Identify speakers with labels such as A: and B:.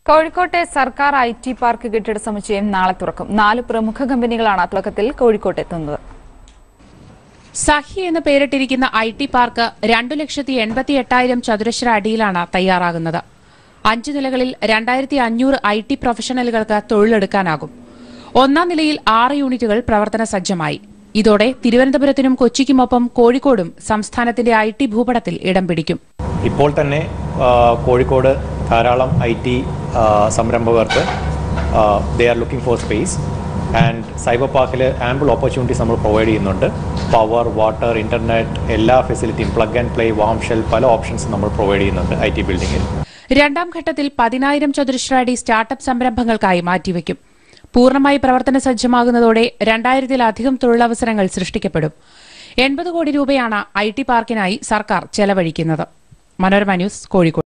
A: കോഴിക്കോട്ടെ സർക്കാർ I T park കെട്ടിട സമുച്ചയം നാളെ തുറക്കും നാല് പ്രമുഖ കമ്പനികളാണ് തുടക്കത്തിൽ കോഴിക്കോട്ട് എത്തുന്നത്
B: സഹി എന്ന് പേരിട്ടിരിക്കുന്ന ഐ ടി പാർക്ക് രണ്ടു ലക്ഷത്തി എൺപത്തി എട്ടായിരം ചതുരശ്ര അടിയിലാണ് തയ്യാറാകുന്നത് അഞ്ച് നിലകളിൽ രണ്ടായിരത്തി അഞ്ഞൂറ് ഐ ടി പ്രൊഫഷണലുകൾക്ക് തൊഴിലെടുക്കാനാകും ഒന്നാം നിലയിൽ ആറ് യൂണിറ്റുകൾ പ്രവർത്തന സജ്ജമായി ഇതോടെ തിരുവനന്തപുരത്തിനും കൊച്ചിക്കുമൊപ്പം കോഴിക്കോടും സംസ്ഥാനത്തിന്റെ ഐ ടി ഭൂപടത്തിൽ ഇടം പിടിക്കും
C: ഇപ്പോൾ തന്നെ ആ, കോഴിക്കോട് ധാരാളം ഐ ടി സംരംഭകർക്ക് they are looking for space and cyber പാർക്കിൽ ആമ്പിൾ ഓപ്പർച്യൂണിറ്റീസ് നമ്മൾ പ്രൊവൈഡ് ചെയ്യുന്നുണ്ട് പവർ വാട്ടർ ഇൻ്റർനെറ്റ് എല്ലാ ഫെസിലിറ്റിയും plug and play warm shell പല ഓപ്ഷൻസും നമ്മൾ പ്രൊവൈഡ് ചെയ്യുന്നുണ്ട് ഐ ടി ബിൽഡിങ്ങിൽ
B: രണ്ടാം ഘട്ടത്തിൽ പതിനായിരം ചതുരശ്ര അടി സ്റ്റാർട്ടപ്പ് സംരംഭങ്ങൾക്കായി മാറ്റിവെക്കും പൂർണ്ണമായി പ്രവർത്തന സജ്ജമാകുന്നതോടെ രണ്ടായിരത്തിലധികം തൊഴിലവസരങ്ങൾ സൃഷ്ടിക്കപ്പെടും എൺപത് കോടി രൂപയാണ് ഐ ടി പാർക്കിനായി സർക്കാർ ചെലവഴിക്കുന്നത് മനോരമ ന്യൂസ് കോഴിക്കോട്